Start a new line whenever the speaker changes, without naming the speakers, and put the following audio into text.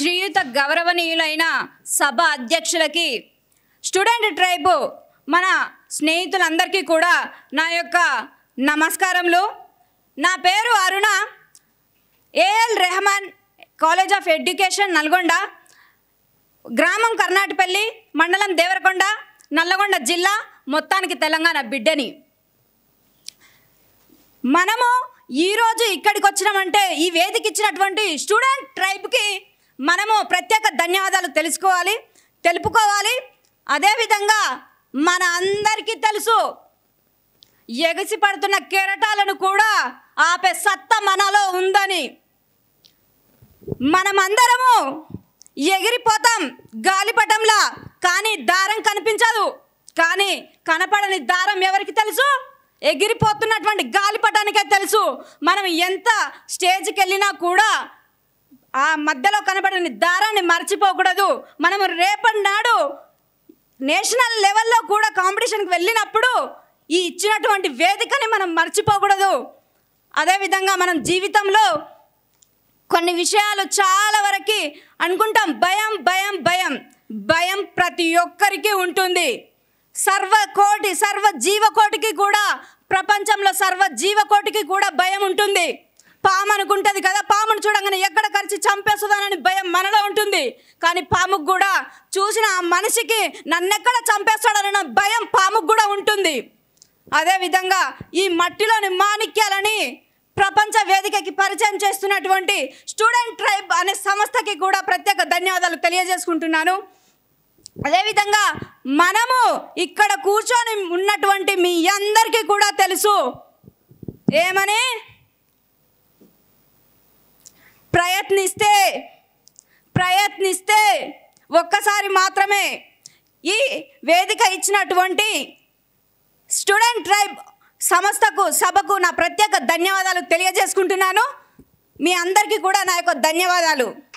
శ్రీయుత గౌరవనీయులైన సభ అధ్యక్షులకి student tribe మన స్నేహితులందరికీ కూడా నా యొక్క నమస్కారములు నా పేరు Aruna A L Rahman college of education Nalgonda గ్రామం కర్ణాటపల్లి మండలం దేవరకొండ నల్లగొండ జిల్లా మొత్తానికి తెలంగాణ బిడ్డని మనము ఈరోజు ఇక్కడికి వచ్చినామంటే ఈ వేదిక ఇచ్చినటువంటి స్టూడెంట్ ట్రైబ్కి మనము ప్రత్యేక ధన్యవాదాలు తెలుసుకోవాలి తెలుపుకోవాలి అదేవిధంగా మన అందరికీ తెలుసు ఎగసి పడుతున్న కెరటాలను కూడా ఆపే సత్త మనలో ఉందని మనమందరము ఎగిరిపోతాం గాలిపటంలా కానీ దారం కనిపించదు కానీ కనపడని దారం ఎవరికి తెలుసు ఎగిరిపోతున్నటువంటి గాలిపటానికే తెలుసు మనం ఎంత స్టేజ్కి వెళ్ళినా కూడా ఆ మధ్యలో కనపడని దారాన్ని మర్చిపోకూడదు మనము రేపటి నాడు నేషనల్ లెవెల్లో కూడా కాంపిటీషన్కి వెళ్ళినప్పుడు ఈ ఇచ్చినటువంటి వేదికని మనం మర్చిపోకూడదు అదేవిధంగా మనం జీవితంలో కొన్ని విషయాలు చాలా వరకు అనుకుంటాం భయం భయం భయం భయం ప్రతి ఒక్కరికి ఉంటుంది సర్వ కోటి సర్వ జీవకోటికి కూడా ప్రపంచంలో సర్వ జీవకోటికి కూడా భయం ఉంటుంది పాము అనుకుంటుంది కదా పామును చూడంగానే ఎక్కడ కరిచి చంపేస్తుందనని భయం మనలో ఉంటుంది కానీ పాముకు కూడా చూసిన ఆ మనిషికి నన్నెక్కడ చంపేస్తాడన్న భయం పాముకు కూడా ఉంటుంది అదేవిధంగా ఈ మట్టిలోని మాణిక్యాలని ప్రపంచ వేదికకి పరిచయం చేస్తున్నటువంటి స్టూడెంట్ ట్రైబ్ అనే సంస్థకి కూడా ప్రత్యేక ధన్యవాదాలు తెలియజేసుకుంటున్నాను అదేవిధంగా మనము ఇక్కడ కూర్చొని ఉన్నటువంటి మీ అందరికీ కూడా తెలుసు ఏమని ప్రయత్నిస్తే ప్రయత్నిస్తే ఒక్కసారి మాత్రమే ఈ వేదిక ఇచ్చినటువంటి స్టూడెంట్ ట్రైబ్ సంస్థకు సభకు నా ప్రత్యేక ధన్యవాదాలు తెలియజేసుకుంటున్నాను మీ అందరికీ కూడా నా యొక్క ధన్యవాదాలు